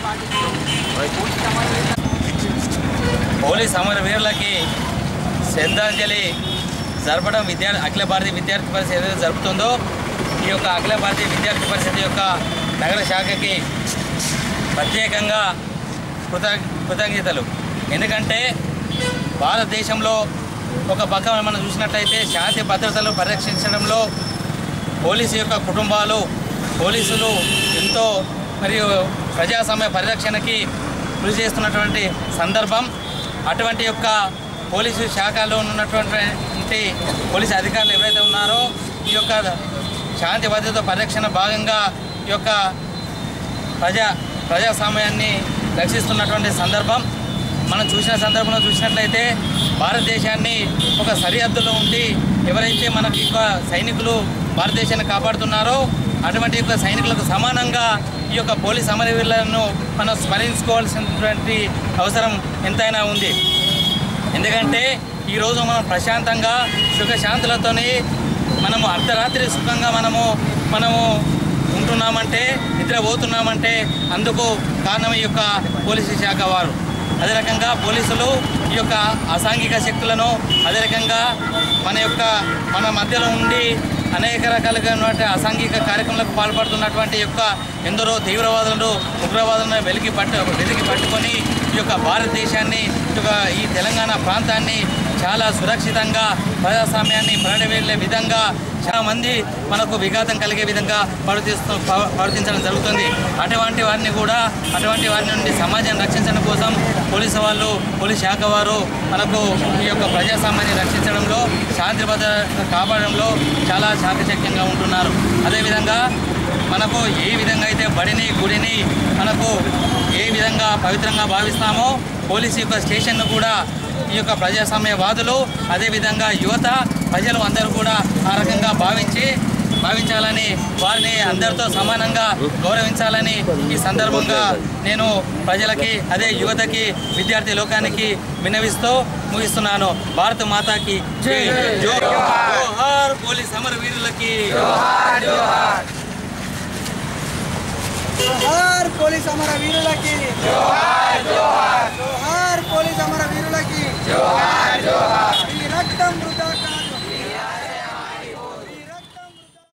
police అమరవీరులకి శ్రద్ధాంజలి జరపడం విద్యార్థి అఖిల భారతీయ విద్యార్థి పరిషత్ ఏదైతే జరుపుతుందో ఈ యొక్క అఖిల భారతీయ విద్యార్థి పరిషత్ యొక్క నగర శాఖకి ప్రత్యేకంగా కృత కృతజ్ఞతలు ఎందుకంటే భారతదేశంలో ఒక పక్క మనం చూసినట్లయితే శాంతి భద్రతలు పరిరక్షించడంలో పోలీసు యొక్క కుటుంబాలు పోలీసులు ఎంతో మరియు ప్రజాస్వామ్య పరిరక్షణకి కృషి చేస్తున్నటువంటి సందర్భం అటువంటి యొక్క పోలీసు శాఖలో ఉన్నటువంటి పోలీసు అధికారులు ఎవరైతే ఉన్నారో ఈ యొక్క శాంతి భద్రత పరిరక్షణ భాగంగా ఈ యొక్క ప్రజా ప్రజాస్వామ్యాన్ని రక్షిస్తున్నటువంటి సందర్భం మనం చూసిన సందర్భంలో చూసినట్లయితే భారతదేశాన్ని ఒక సరిహద్దులో ఉండి ఎవరైతే మనకి యొక్క సైనికులు భారతదేశాన్ని కాపాడుతున్నారో అటువంటి యొక్క సైనికులకు సమానంగా ఈ యొక్క పోలీస్ అమరవీరులను మనం స్మరించుకోవాల్సినటువంటి అవసరం ఎంతైనా ఉంది ఎందుకంటే ఈరోజు మనం ప్రశాంతంగా సుఖశాంతులతోని మనము అర్ధరాత్రి సుఖంగా మనము మనము ఉంటున్నామంటే నిద్ర పోతున్నామంటే అందుకు కారణం ఈ యొక్క పోలీసు శాఖ వారు అదే రకంగా పోలీసులు ఈ యొక్క అసాంఘిక శక్తులను అదే రకంగా మన యొక్క మన మధ్యలో ఉండి అనేక రకాలుగా ఉన్నటువంటి అసాంఘిక కార్యక్రమాలకు పాల్పడుతున్నటువంటి యొక్క ఎందరో తీవ్రవాదులను ఉగ్రవాదులను వెలికి పట్టు వెలికి పట్టుకొని ఈ యొక్క భారతదేశాన్ని ఈ యొక్క ఈ తెలంగాణ ప్రాంతాన్ని చాలా సురక్షితంగా ప్రజాస్వామ్యాన్ని ప్రకటవెళ్ళే విధంగా చాలా మంది మనకు విఘాతం కలిగే విధంగా ప్రవర్తిస్తూ ప్రవ- ప్రవర్తించడం జరుగుతుంది అటువంటి వారిని కూడా అటువంటి వారి నుండి సమాజాన్ని రక్షించడం కోసం పోలీసు వాళ్ళు పోలీస్ శాఖ వారు మనకు ఈ యొక్క ప్రజాస్వామ్యాన్ని రక్షించడంలో శాంతి భద్రత కాపాడడంలో చాలా చాకచక్యంగా ఉంటున్నారు అదేవిధంగా మనకు ఏ విధంగా అయితే బడిని గుడిని మనకు ఏ విధంగా పవిత్రంగా భావిస్తామో పోలీసు యొక్క స్టేషన్ను కూడా ఈ యొక్క ప్రజాస్వామ్యవాదులు అదేవిధంగా యువత ప్రజలు అందరూ కూడా ఆ రకంగా భావించి భావించాలని వారిని అందరితో సమానంగా గౌరవించాలని ఈ సందర్భంగా నేను ప్రజలకి అదే యువతకి విద్యార్థి లోకానికి విన్నవిస్తూ ముగిస్తున్నాను భారత మాతాకి జై జోహార్ పోలీస్ సమర వీరులకి జోహార్ పోలీస్ అమర వీరులకి జోహార్ జోహార్ పోలీస్ అమర వీరులకి జోహార్